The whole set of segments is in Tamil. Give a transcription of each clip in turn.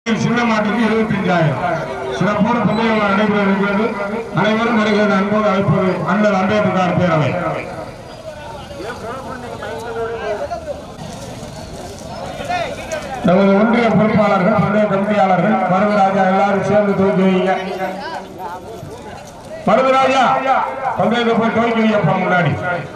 சின்ன மாட்டுக்கு இருபத்தஞ்சாயிரம் சிறப்போடு பந்தயம் நடைபெற இருக்கிறது அனைவரும் வருகிறது அன்போடு அழைப்பது அண்ணல் அம்பேத்கர் பேரவை நமது ஒன்றிய பொறுப்பாளர்கள் பந்தய கமிட்டியாளர்கள் மருதராஜா எல்லாரும் சேர்ந்து துவக்கி வைங்க மருதராஜா பந்தயத்தை போய் துவக்கி வைப்பா முன்னாடி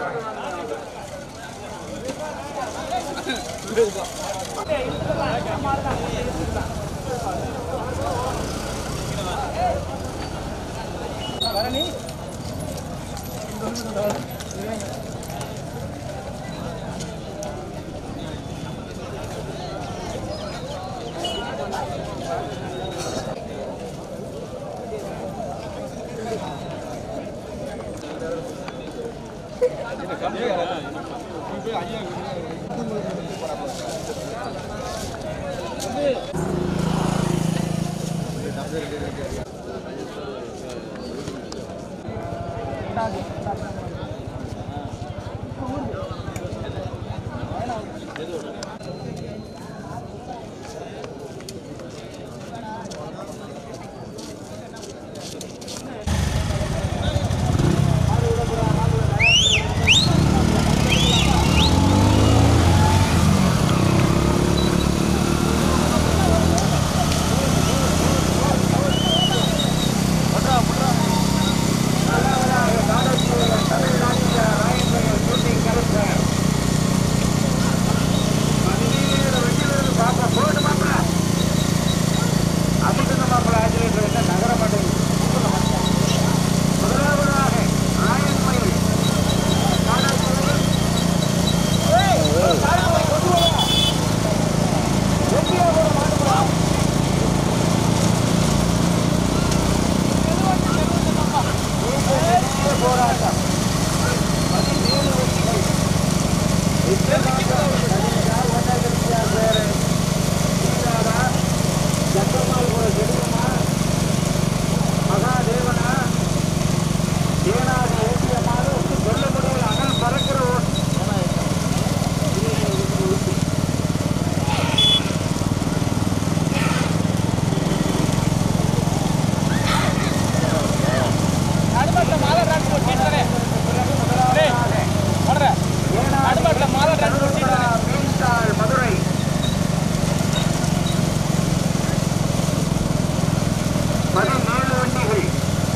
பதினேழு வண்டிகள்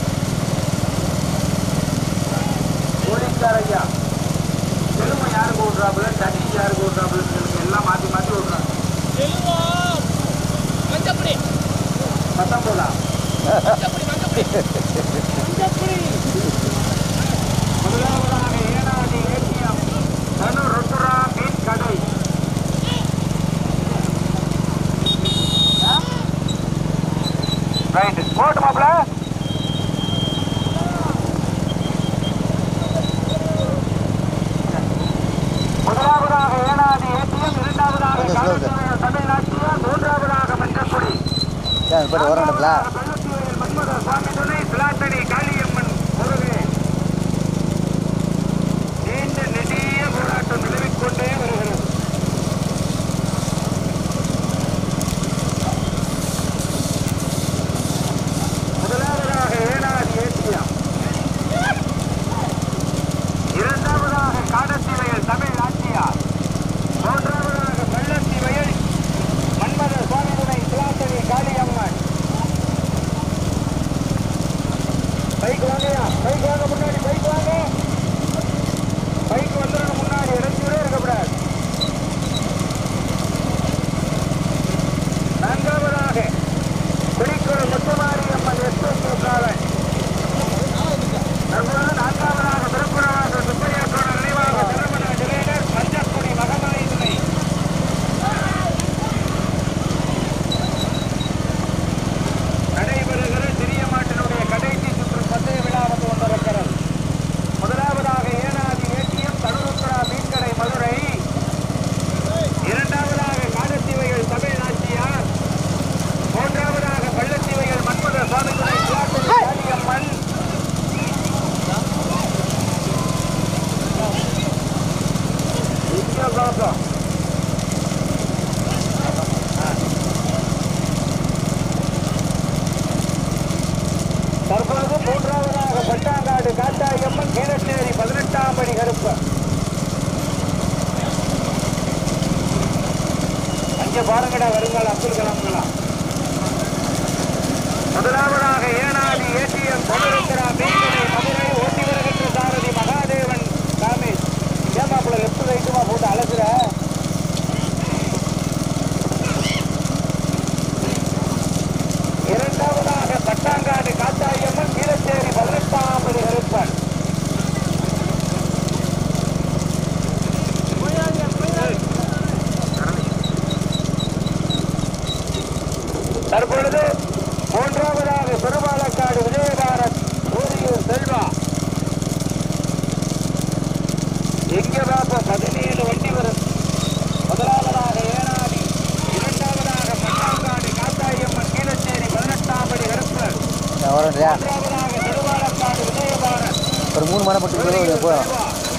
போலீஸ்கார் ஐயா பெருமை யாருக்கு ஓடுறாப்புல தண்ணி யாருக்கு ஓடுறாப்புல எல்லாம் மாத்தி மாத்தி ஓடுறாங்க பத்தொன்பதா முதலாவதாக ஏனாதி ஏடிஎம் தனு ருத்ரா மீன் கடை ரைட் போட்டு மாப்பிள முதலாவதாக ஏனாதி ஏடிஎம் இரண்டாவதாக காவல்துறை தமிழ்நாட்டியா மூன்றாவதாக மஞ்சக்குடி போட்டு வரணுங்களா பள்ளத்தியூரில் மன்மத சுவாமி துணை பிளாட்டனி காளியம்மன் முருகே நீண்ட நெடிய போராட்டம் நிலவிக் கொண்டே வருகிறது முதலாவதாக ஏனாதி ஏசியம் இரண்டாவதாக காடத்தி வயல் தமிழ் ஆட்சியார் மூன்றாவதாக பள்ளத்தி வயல் மன்மத சுவாமி துணை பிளாட்டனி காளியம்மன் பைக் வாங்கயா பைக் வாங்க முன்னாடி பைக் வாங்க பைக் வந்துடணும் முன்னாடி இறங்கிவிடே இருக்கக்கூடாது காத்தாயம்மன் கீழச்சேரி பதினெட்டாம் படி கருப்பு அங்கே பாருங்கடா வருங்கள் அப்துல் கலாம்களா முதலாவதாக ஏனாதி ஏசிஎம் கொண்டிருக்கிறார் மீன்களை மதுரை ஓட்டி வருகின்ற சாரதி மகாதேவன் காமேஷ் ஏமாப்புல லெப்ட் ரைட்டுமா போட்டு அழைக்கிற இரண்டாவதாக பட்டாங்காடு காத்தாயம்மன் கீழச்சேரி பதினெட்டாம் படி கருப்பன் தற்பொழுது மூன்றாவதாக பெருமாளக்காடு விஜயபாரத் ஊரியூர் செல்வா எங்க பாப்ப பதினேழு வண்டி வரும் முதலாவதாக ஏனாடி இரண்டாவதாக பட்டாங்காடு காத்தாயம்மன் கீழச்சேரி பதினெட்டாம் படி கருப்பு நான் வரேன்றியா மூன்றாவதாக பெருமாளக்காடு விஜயபாரத் ஒரு மூணு மணி மட்டும் போதும் போதும்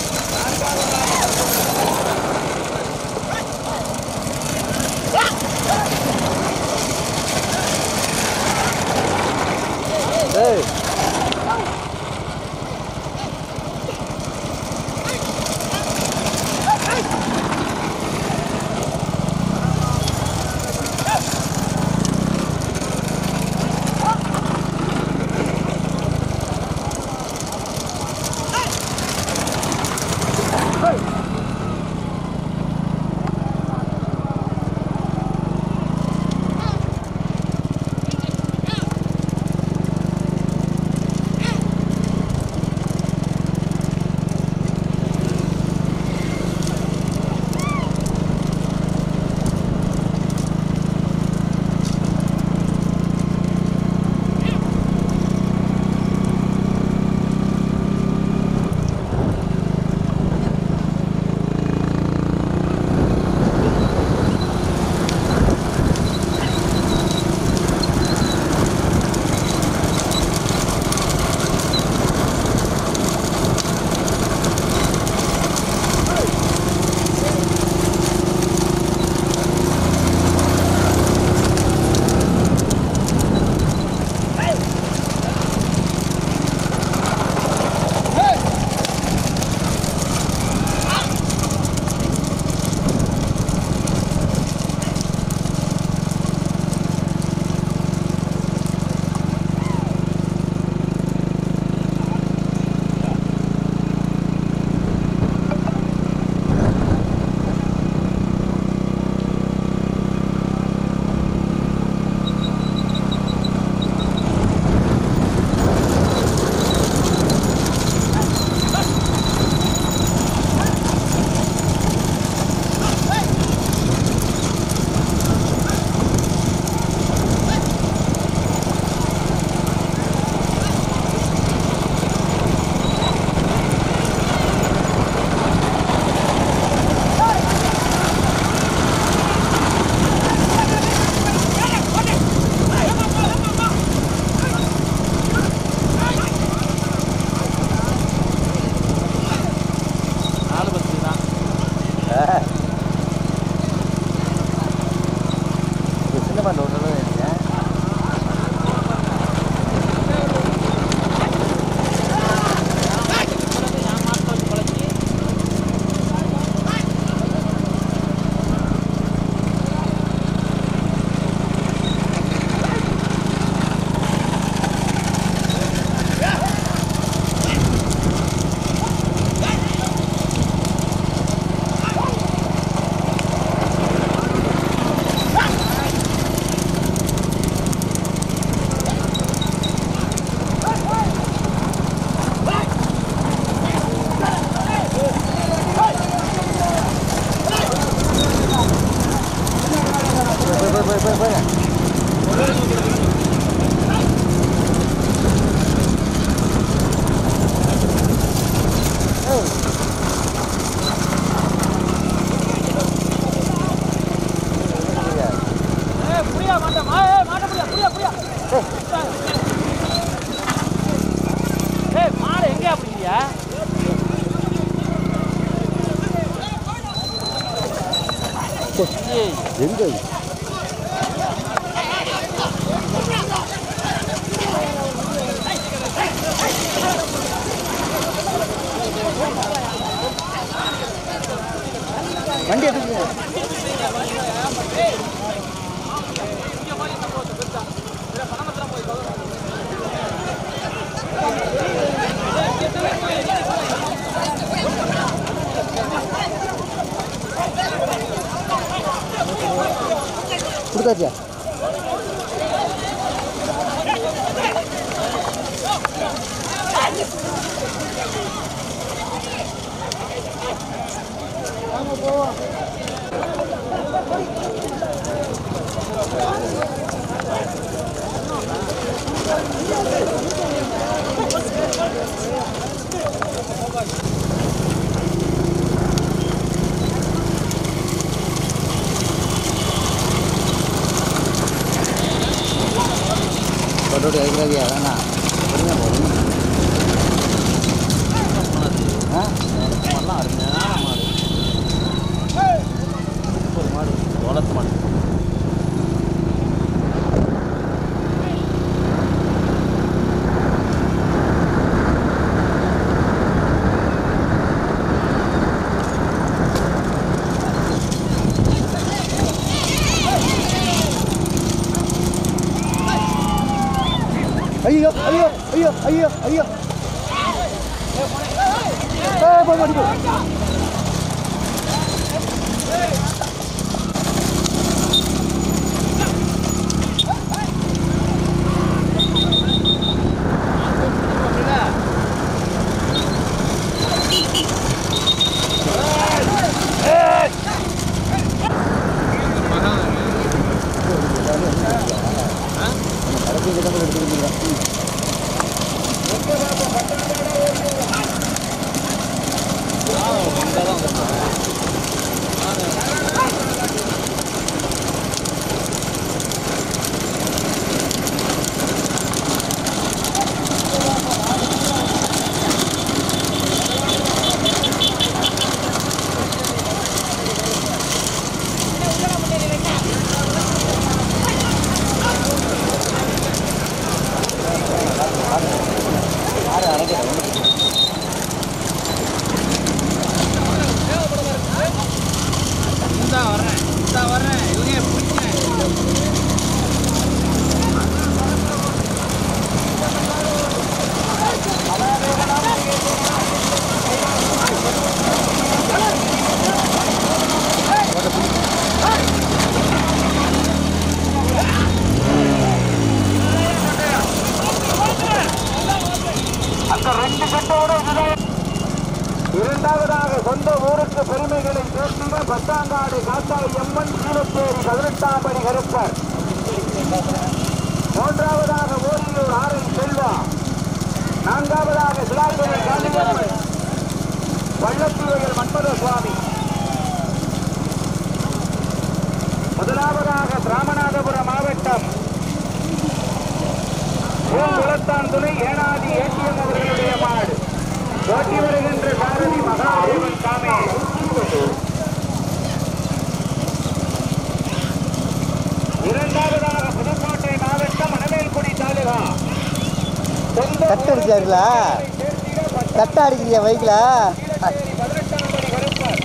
ஏய் இது சின்ன பண்ண ஒன்று போய் போய் போய் போய் போய் எங்க இது? கொடுத்தாச்சியா கொட்டோடி அடிக்கிறாதியா வேணாம் பொறுமையா போகணும் ஆ மாடுலாம் அருமையான மாடு சூப்பர் மாடு வளர்த்து மாடு ஐயோ ஐயோ ஐயோ ஐயோ ஐயோ ஏ போய் மாட்டி போ கடைசி கிட்ட போய் எடுத்துக்கிட்டு ஆறு அரைக்கிறேன் இந்தா வர்றேன் இந்தா வர்றேன் இவங்க பிடிக்கிறேன் இரண்டாவதாக சொந்த ஊருக்கு பெருமைகளை சேர்த்திட பத்தாங்காடு காத்தாய் எம்மன் கீழப்பேரி பதினெட்டாம் படி கருப்பர் மூன்றாவதாக ஓரியூர் ஆரை செல்வா நான்காவதாக சிலாப்பேரி காளியம்மன் வள்ளத்தீவையில் மன்மத சுவாமி முதலாவதாக ராமநாதபுரம் மாவட்டம் பூங்குளத்தான் துணை ஏனாதி ஏடிஎம் அவர்களுடைய மாடு ஓட்டி வருகின்ற சாரதி மகாதேவன் சாமி இரண்டாவதாக புதுக்கோட்டை மாவட்டம் மணமேல்குடி தாலுகா சொந்த கட்டு அடிச்சாருல சேர்த்திட கட்டை அடிக்கிறியா பைக்கில் பட்டியலச்சேரி பதினெட்டாம் படி கருப்பர்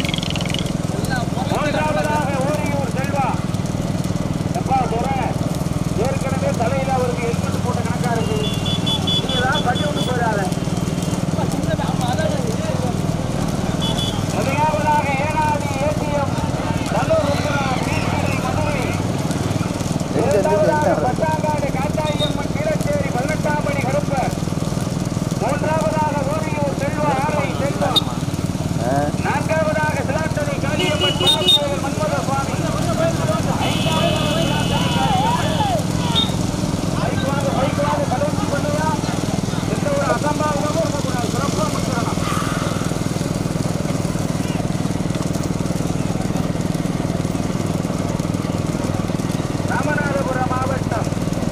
மூன்றாவதாக ஓரியூர் செல்வா எப்பா சொல்றேன் ஏற்கனவே தலையில அவருக்கு ஹெல்மெட் போட்ட கணக்கா இருக்கு நீங்க தான் கட்டி விட்டு போயிடாத முதலாவதாக ஏனாதி ஏடிஎம் நல்லூர் உத்தரா, கீழ்த்திரை, மதுரை இரண்டாவதாக பட்டாங்காடு காத்தாயம்மன் கீழச்சேரி பதினெட்டாம் படி கருப்பர் மூன்றாவதாக ஓரியூர் செல்வா ஆரை செல்வம் நான்காவதாக சிலாத்தனை காளியம்மன் பாலத்தேவர் மன்மத சுவாமி ஐந்தாவது பைக்குவாக கலந்து பண்ணுவா எந்த ஒரு அசம்பாவிதமும் இருக்கக்கூடாது சிறப்பாக முடிச்சிடலாம் ராமநாதபுரம் மாவட்டம்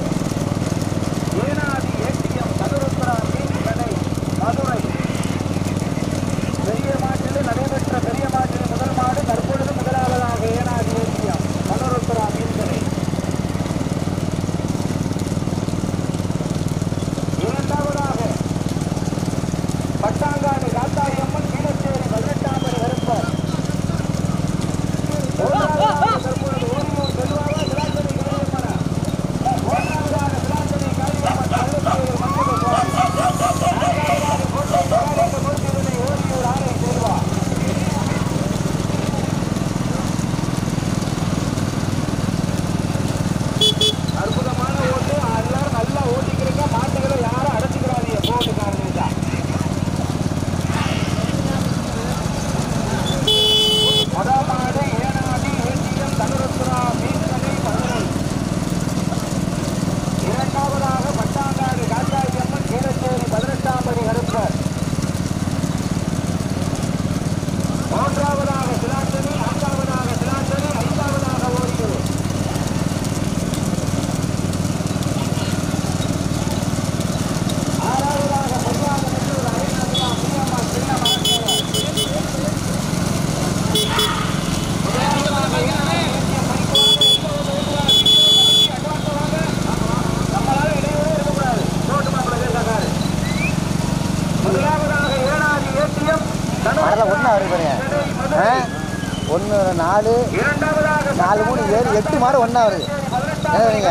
ஆ ஒன்று நாலு இரண்டாவதாக நாலு மூணு ஏழு எட்டு மாடு ஒன்றா வருது என்ன நீங்க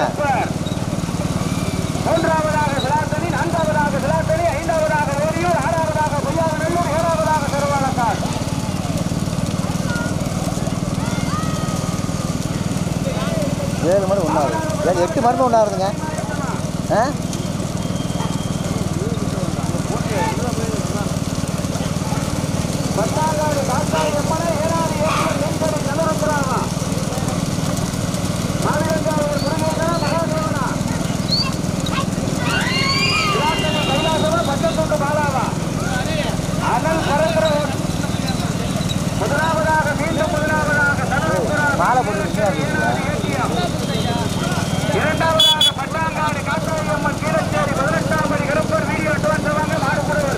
மூன்றாவதாக விளாத்தனி நான்காவதாக விளாத்தனி ஐந்தாவதாக ஓரியூர் ஆறாவதாக பொய்யாவநல்லூர் ஏழாவதாக திருவாலக்காடு ஏழு மாடு ஒன்றா வருது ஏழு எட்டு மாடுமே ஒன்றா வருதுங்க ஆ பத்தாங்காடு காத்தாயம்மனை ஏழாவது ஏழு நெஞ்சடி நலருக்குறாமா மாவிலங்காவூர் முருகேசனா மகாதேவனா விளாத்தனி கைலாசமா பச்சத்தொண்டு பாலாவா அனல் கரந்திர முதலாவதாக மீண்டும் முதலாவதாக நலருக்குறாமா மாலை போட்டு மிஷினாக இருக்குங்க இரண்டாவதாக பட்டாங்காடு காத்தாயம்மன் கீழச்சேரி பதினெட்டாம் படி கருப்பர் வீடியோ துவந்தவங்க மாறுபடுவர்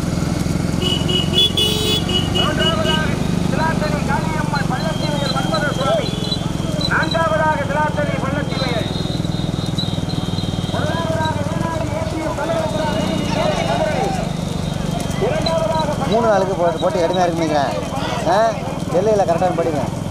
மூன்றாவதாக சிலாத்தனி காளியம்மன் பள்ளத்திவையல் மன்மத சுவாமி நான்காவதாக சிலாத்தனி பள்ளத்திவையல் முதலாவதாக வேணாடி ஏசியம் கலவரத்துறாமி இரண்டாவதாக மூணு நாளுக்கு போட்டு போட்டு கடுமையாக இருக்குங்க ஆ எல்லையில் கரெக்டாக படிங்க